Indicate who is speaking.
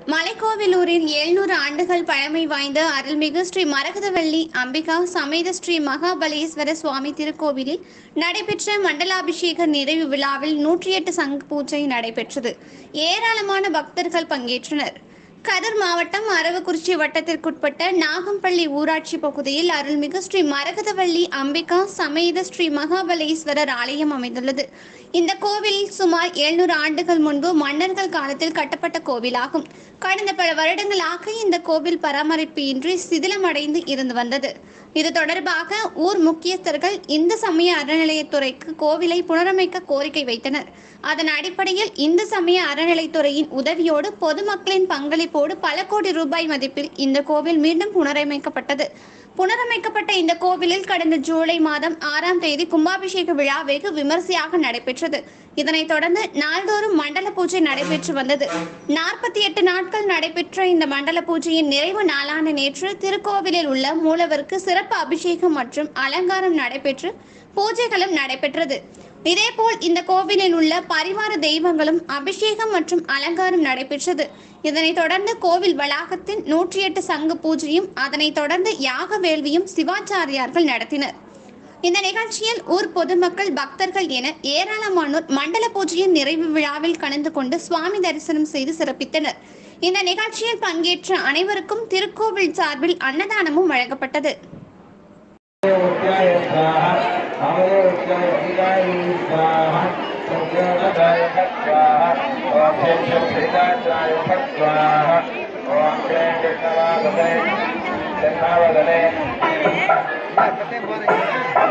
Speaker 1: மலைக்கோவிலூரில் எழுநூறு ஆண்டுகள் பழமை வாய்ந்த அருள்மிகு ஸ்ரீ மரகதவள்ளி அம்பிகா சமேத ஸ்ரீ மகாபலேஸ்வர சுவாமி திருக்கோவிலில் நடைபெற்ற மண்டலாபிஷேக நிறைவு விழாவில் நூற்றி எட்டு சங்கு பூஜை நடைபெற்றது ஏராளமான பக்தர்கள் பங்கேற்றனர் கதர் மாவட்டம் அரவக்குறிச்சி வட்டத்திற்குட்பட்ட நாகம்பள்ளி ஊராட்சி பகுதியில் அருள்மிகு ஸ்ரீ மரகதவள்ளி அம்பிகா சமேத ஸ்ரீ மகாபலேஸ்வரர் ஆலயம் அமைந்துள்ளது இந்த கோவில் சுமார் எழுநூறு ஆண்டுகள் முன்பு மன்னர்கள் காலத்தில் கட்டப்பட்ட கோவிலாகும் கடந்த பல வருடங்களாக இந்த கோவில் பராமரிப்பு இன்றி சிதிலமடைந்து இருந்து வந்தது இது தொடர்பாக ஊர் முக்கியஸ்தர்கள் இந்து சமய அறநிலையத்துறைக்கு கோவிலை புனரமைக்க கோரிக்கை வைத்தனர் அதன் அடிப்படையில் இந்து சமய அறநிலைத்துறையின் உதவியோடு பொதுமக்களின் பங்களிப்போடு பல கோடி ரூபாய் மதிப்பில் இந்த கோவில் மீண்டும் புனரமைக்கப்பட்டது புனரமைக்கப்பட்ட இந்த கோவிலில் கடந்த ஜூலை மாதம் ஆறாம் தேதி கும்பாபிஷேக விழா வெகு விமர்சையாக நடைபெற்றது இதனைத் தொடர்ந்து நாள்தோறும் மண்டல பூஜை நடைபெற்று வந்தது நாற்பத்தி எட்டு நாட்கள் நடைபெற்ற இந்த மண்டல பூஜையின் நிறைவு நாளான நேற்று திருக்கோவிலில் உள்ள மூலவருக்கு சிறப்பு அபிஷேகம் மற்றும் அலங்காரம் நடைபெற்று பூஜைகளும் நடைபெற்றது இதேபோல் இந்த கோவிலில் உள்ள பரிவார தெய்வங்களும் அபிஷேகம் மற்றும் அலங்காரம் நடைபெற்றது இதனைத் தொடர்ந்து கோவில் வளாகத்தில் நூற்றி எட்டு சங்கு பூஜையும் அதனைத் தொடர்ந்து யாக வேள்வியும் சிவாச்சாரியார்கள் நடத்தினர் இந்த நிகழ்ச்சியில் ஊர் பொதுமக்கள் பக்தர்கள் என ஏராளமானோர் மண்டல பூஜையின் நிறைவு விழாவில் கலந்து கொண்டு சுவாமி தரிசனம் செய்து சிறப்பித்தனர் இந்த நிகழ்ச்சியில் பங்கேற்ற அனைவருக்கும் திருக்கோவில் சார்பில் அன்னதானமும் வழங்கப்பட்டது
Speaker 2: उत्याय स्वाहा अमरोत्याय हिताय स्वाहा संयोगदाय स्वाहा ओम शेषं श्रीदाचाय स्वाहा ओम श्री कृष्णवादने कृष्णावदने